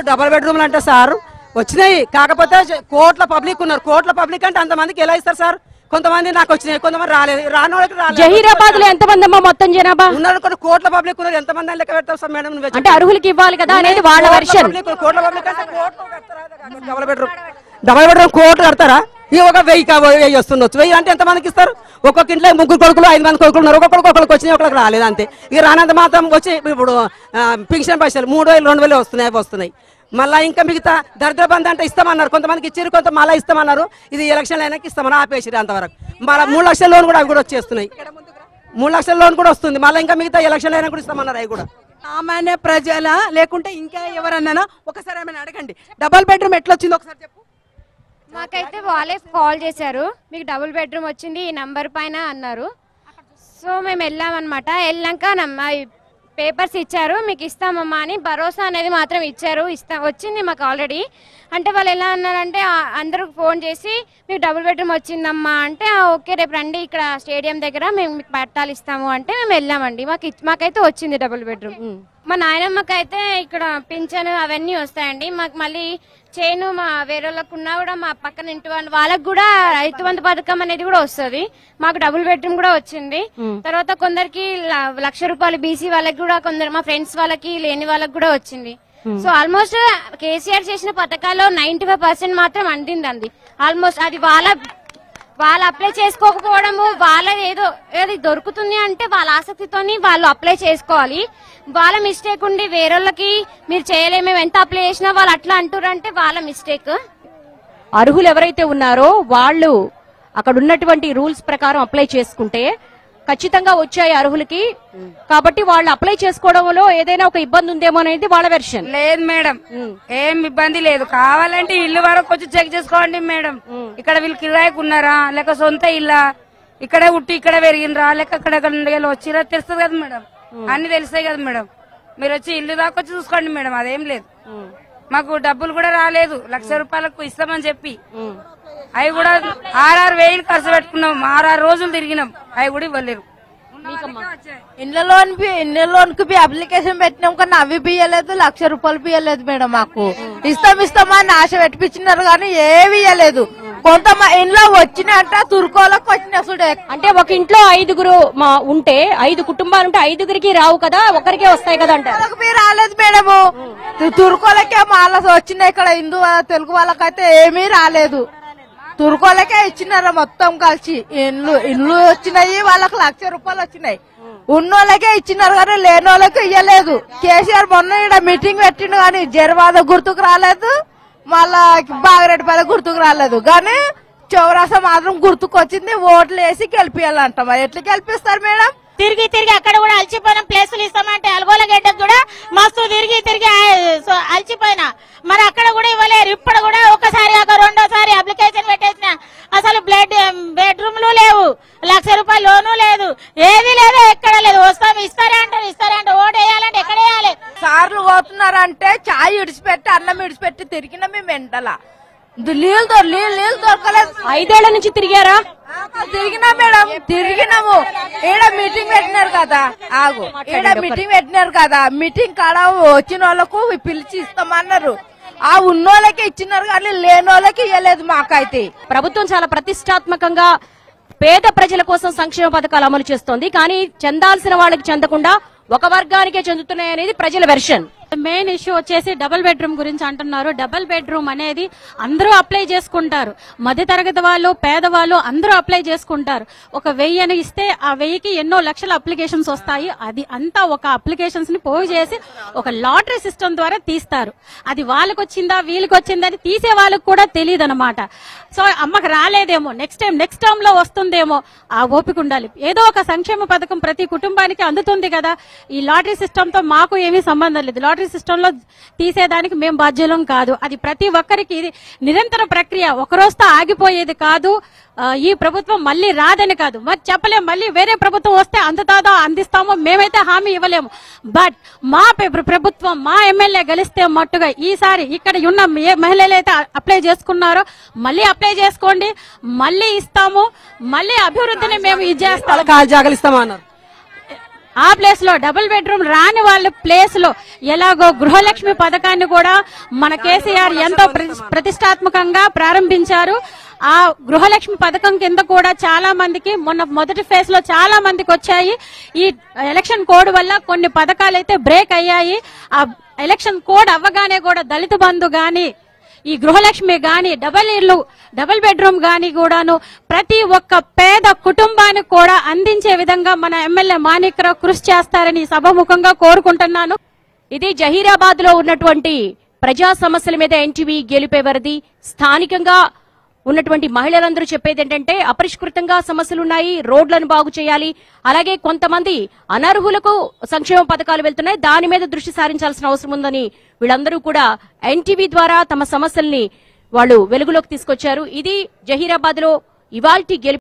Double బెడ్రూమ్లు అంటే sir వచ్చినాయి కాకపోతే కోట్ల పబ్లిక్ ఉన్నారు కోట్ల పబ్లిక్ అంటే అంతమందికి ఎలా ఇస్తారు సార్ కొంతమంది నాకు వచ్చినాయి కొంతమంది రాలేదు రాని వాళ్ళకి రాలేదు జహీరాబాద్ లో ఎంతమంది అమ్మా మొత్తం జనాభా ఉన్నారు కొన్ని కోట్ల పబ్లిక్ ఉన్నారు ఎంతమంది అని లెక్క పెడతాం సార్ మేడం నువ్వే అంటే అర్హులకి ఇవ్వాలి కదా అనేది వాళ్ళ కోట్ల వర్షన్ పబ్లిక్, కోట్ల పబ్లిక్ అంటే కోట్లు కడతారా? డబల్ బెడ్రూమ్ డబల్ బెడ్రూమ్ కోట్లు కడతారా ఈ ఒక వెయ్యి కా- వెయ్యి వస్తుండొచ్చు వెయ్యి అంటే ఎంతమందికి ఇస్తారు ఒక్కొక్క ఇంట్లో ముగ్గురు కొడుకులు ఐదు మంది కొడుకులు ఉన్నారు ఒక్కొక్కరికి ఒకరికి వచ్చినాయి ఒకరికి రాలేదు అంతే ఇక రానంత మాత్రం వచ్చి ఇప్పుడు ఆ, పింఛన్ పైసలు మూడు వేలు రెండు వేలు వస్తున్నాయి అవి వస్తున్నాయి మళ్ళా ఇంకా మిగతా దరిద్ర బంధు అంటే ఇస్తామన్నారు కొంతమందికి ఇచ్చారు కొంత మళ్ళీ ఇస్తామన్నారు ఇది ఎలక్షన్ అయినాక ఇస్తామని ఆపేసిరు అంతవరకు మళ్ళీ మూడు లక్షల లోన్ కూడా అవి కూడా వచ్చేస్తున్నాయి మూడు లక్షల లోన్ కూడా వస్తుంది మళ్ళీ ఇంకా మిగతా ఎలక్షన్ అయినా కూడా ఇస్తామన్నారు అవి కూడా సామాన్య ప్రజల లేకుంటే ఇంకా ఎవరన్నా ఒకసారి ఏమైనా అడగండి డబల్ బెడ్రూమ్ ఎట్లా వచ్చిందో ఒకసారి చెప్పు మాకైతే వాళ్ళే కాల్ చేశారు మీకు డబుల్ బెడ్రూమ్ వచ్చింది ఈ నంబర్ పైన అన్నారు సో మేము వెళ్ళామన్నమాట వెళ్ళాక నమ్మ పేపర్స్ ఇచ్చారు మీకు ఇస్తామమ్మా అని భరోసా అనేది మాత్రం ఇచ్చారు ఇస్తా వచ్చింది మాకు ఆల్రెడీ అంటే వాళ్ళు ఎలా అన్నారంటే ఆ, అందరూ ఫోన్ చేసి మీకు డబుల్ బెడ్రూమ్ వచ్చిందమ్మా అంటే "ఆ, ఓకే రేపు రండి ఇక్కడ స్టేడియం దగ్గర మేము మీకు పట్టాలు ఇస్తాము అంటే మేము వెళ్ళామండి మాకు ఇచ్- మాకైతే వచ్చింది డబుల్ బెడ్రూమ్ మా నాయనమ్మకైతే ఇక్కడ పింఛను అవన్నీ వస్తాయండి మాకు మళ్ళీ చేను మా వేరే వాళ్ళకు ఉన్నా కూడా మా పక్కన ఇంటి వాళ్ళు వాళ్ళకి కూడా రైతు బంధు పథకం అనేది కూడా వస్తుంది మాకు డబుల్ బెడ్రూమ్ కూడా వచ్చింది తర్వాత కొందరికి ల- లక్ష రూపాయలు బీసీ వాళ్ళకి కూడా కొందరు మా ఫ్రెండ్స్ వాళ్ళకి లేని వాళ్ళకి కూడా వచ్చింది సో ఆల్మోస్ట్ కేసీఆర్ చేసిన పథకాల్లో నైన్టీ ఫైవ్ పర్సెంట్ మాత్రం అందిందండి ఆల్మోస్ట్ అది వాళ్ళ వాళ్ళు అప్లై చేసుకోకపోవడము వాళ్ళ ఏదో ఏది దొరుకుతుంది అంటే వాళ్ళ ఆసక్తితోని వాళ్ళు అప్లై చేసుకోవాలి వాళ్ళ మిస్టేక్ ఉండి వేరేళ్ళకి మీరు చేయలేము మేము ఎంత అప్లై చేసినా వాళ్ళు అట్లా అంటురంటే వాళ్ళ మిస్టేక్ అర్హులు ఎవరైతే ఉన్నారో వాళ్ళు అక్కడ ఉన్నటువంటి రూల్స్ ప్రకారం అప్లై చేసుకుంటే ఖచ్చితంగా వచ్చాయి అర్హులకి కాబట్టి వాళ్ళు అప్లై చేసుకోవడంలో ఏదైనా ఒక ఇబ్బంది ఉందేమో అనేది వాళ్ళ వెర్షన్ లేదు మేడం ఏం ఇబ్బంది లేదు కావాలంటే ఇల్లు వరకు వచ్చి చెక్ చేసుకోండి మేడం ఇక్కడ వీళ్ళు కిరాయికి ఉన్నారా లేక సొంత ఇల్లా ఇక్కడే ఉట్టి ఇక్కడే పెరిగినరా లేక అక్కడ వచ్చిరా తెలుస్తుంది కదా మేడం అన్ని తెలుస్తాయి కదా మేడం మీరు వచ్చి ఇల్లు దాకా వచ్చి చూసుకోండి మేడం అదేం లేదు మాకు డబ్బులు కూడా రాలేదు లక్ష రూపాయలకు ఇస్తామని చెప్పి అవి కూడా ఆరారు వేలు ఖర్చు పెట్టుకున్నాం ఆరారు రోజులు తిరిగినాం అవి కూడా ఇవ్వలేరు ఇళ్ళలోన్ ఇళ్ళలోనికి బి అప్లికేషన్ పెట్టినాం కానీ అవి బియ్యలేదు లక్ష రూపాయలు బియ్యలేదు మేడం మాకు ఇస్తాం ఇస్తామని ఆశ పెట్టిపించినారు కానీ ఏవి ఇయ్యలేదు కొంత ఇంట్లో వచ్చినట్ట తుర్కోలకు వచ్చిన చూడే అంటే ఒక ఇంట్లో ఐదుగురు మా ఉంటే ఐదు కుటుంబాలు ఉంటే ఐదుగురికి రావు కదా ఒకరికే వస్తాయి కదా అంటారు వాళ్ళకి బి రాలేదు మేడము తు- తుర్కోలకే మాల వచ్చినాయి ఇక్కడ హిందూ వాళ్ళ- తెలుగు వాళ్ళకైతే ఏమీ రాలేదు తుర్కోలకే ఇచ్చినారు మొత్తం కలిసి ఇండ్లు ఇండ్లు వచ్చినాయి వాళ్ళకి లక్ష రూపాయలు వచ్చినాయి ఉన్నోళ్ళకే ఇచ్చినారు కానీ లేని వాళ్ళకి ఇయ్యలేదు కేసీఆర్ మొన్న ఈడ మీటింగ్ పెట్టిండు కానీ జర్వాద గుర్తుకు రాలేదు మళ్ళా బాగరెడ్డిపల్లి గుర్తుకు రాలేదు కానీ చౌరాస మాత్రం గుర్తుకు వచ్చింది ఓట్లు వేసి గెలిపియాలంట మరి ఎట్లా గెలిపిస్తారు మేడం తిరిగి తిరిగి అక్కడ కూడా అలసిపోయిన ప్లేసులు ఇస్తామంటే అల్గోల గడ్డకు కూడా మస్తు తిరిగి తిరిగి ఆ, సో అలసిపోయినా మరి అక్కడ కూడా ఇవ్వలేరు ఇప్పుడు కూడా ఒకసారి ఒక రెండోసారి అప్లికేషన్ పెట్టేసిన అసలు బ్లడ్ బెడ్రూమ్లు లేవు లక్ష రూపాయలు లోను లేదు ఏది లేదు ఎక్కడ లేదు వస్తాం ఇస్తారే అంటారు ఇస్తారే అంటే ఓటు వేయాలంటే ఎక్కడ వేయాలి సార్లు పోతున్నారంటే చాయ్ ఇడిచిపెట్టి అన్నం ఇడిచిపెట్టి తిరిగిన మేము వెంటల నీళ్ళు దొర నీళ్ళు నీళ్ళు దొరకలేదు ఐదేళ్ల నుంచి తిరిగారా తిరిగినా మేడం తిరిగినాము ఈడ మీటింగ్ పెట్టినారు కదా ఆగు ఈడ మీటింగ్ పెట్టినారు కదా మీటింగ్ కాడ వచ్చిన వాళ్ళకు పిలిచి ఇస్తామన్నారు ఆ ఉన్నోళ్ళకి ఇచ్చినారు కానీ లేని వాళ్ళకి ఇవ్వలేదు మాకైతే ప్రభుత్వం చాలా ప్రతిష్టాత్మకంగా పేద ప్రజల కోసం సంక్షేమ పథకాలు అమలు చేస్తోంది కానీ చెందాల్సిన వాళ్ళకి చెందకుండా ఒక వర్గానికే చెందుతున్నాయి అనేది ప్రజల వెర్షన్ మెయిన్ ఇష్యూ వచ్చేసి డబుల్ బెడ్రూమ్ గురించి అంటున్నారు డబుల్ బెడ్రూమ్ అనేది అందరూ అప్లై చేసుకుంటారు మధ్య తరగతి వాళ్ళు పేదవాళ్ళు అందరూ అప్లై చేసుకుంటారు ఒక వెయ్యి అని ఇస్తే ఆ వెయ్యికి ఎన్నో లక్షల అప్లికేషన్స్ వస్తాయి అది అంతా ఒక అప్లికేషన్స్ ని పోగు చేసి ఒక లాటరీ సిస్టమ్ ద్వారా తీస్తారు అది వాళ్ళకి వచ్చిందా వీళ్ళకి వచ్చిందా అని తీసే వాళ్ళకి కూడా తెలియదు అనమాట సో అమ్మకి రాలేదేమో నెక్స్ట్ టైం నెక్స్ట్ టర్మ్ లో వస్తుందేమో ఆ ఓపిక ఉండాలి ఏదో ఒక సంక్షేమ పథకం ప్రతి కుటుంబానికి అందుతుంది కదా ఈ లాటరీ సిస్టమ్ తో మాకు ఏమీ సంబంధం లేదు లాటరీ సిస్టమ్ లో తీసేదానికి మేము బాధ్యులం కాదు అది ప్రతి ఒక్కరికి ఇది నిరంతర ప్రక్రియ ఒక రోజుతో ఆగిపోయేది కాదు ఆ, ఈ ప్రభుత్వం మళ్ళీ రాదని కాదు మరి చెప్పలేం మళ్ళీ వేరే ప్రభుత్వం వస్తే అందుతాదో అందిస్తామో మేమైతే హామీ ఇవ్వలేము బట్ మా ప్ర- ప్రభుత్వం మా ఎమ్మెల్యే గెలిస్తే మట్టుగా ఈసారి ఇక్కడ ఉన్న ఏ మహిళలు అయితే అప్లై చేసుకున్నారో మళ్ళీ అప్లై చేసుకోండి మళ్ళీ ఇస్తాము మళ్ళీ అభివృద్ధిని మేము ఇది చేస్తాము కాలు జాగలు ఇస్తామన్నారు ఆ ప్లేస్ లో డబుల్ బెడ్రూమ్ రాని వాళ్ళ ప్లేస్ లో ఎలాగో గృహలక్ష్మి పథకాన్ని కూడా మన కేసీఆర్ ఎంతో ప్రతి- ప్రతిష్టాత్మకంగా ప్రారంభించారు ఆ గృహలక్ష్మి పథకం కింద కూడా చాలా మందికి మొన్న మొదటి ఫేజ్ లో చాలా మందికి వచ్చాయి ఈ ఎలక్షన్ కోడ్ వల్ల కొన్ని పథకాలు అయితే బ్రేక్ అయ్యాయి ఆ ఎలక్షన్ కోడ్ అవ్వగానే కూడా దళిత బంధు గాని ఈ గృహలక్ష్మి గాని డబల్ ఇల్లు డబుల్ బెడ్రూమ్ గాని కూడాను ప్రతి ఒక్క పేద కుటుంబానికి కూడా అందించే విధంగా మన ఎమ్మెల్యే మాణిక్రావు కృషి చేస్తారని సభముఖంగా కోరుకుంటున్నాను ఇది జహీరాబాద్ లో ఉన్నటువంటి ప్రజా సమస్యల మీద ఎన్టీవీ గెలిపేవరది స్థానికంగా ఉన్నటువంటి మహిళలందరూ చెప్పేది ఏంటంటే అపరిష్కృతంగా సమస్యలున్నాయి రోడ్లను బాగు చేయాలి అలాగే కొంతమంది అనర్హులకు సంక్షేమ పథకాలు వెళ్తున్నాయి దాని మీద దృష్టి సారించాల్సిన అవసరం ఉందని వీళ్ళందరూ కూడా ఎన్టీవీ ద్వారా తమ సమస్యల్ని వాళ్ళు వెలుగులోకి తీసుకొచ్చారు ఇది జహీరాబాద్ లో ఇవాల్టి గెలుపు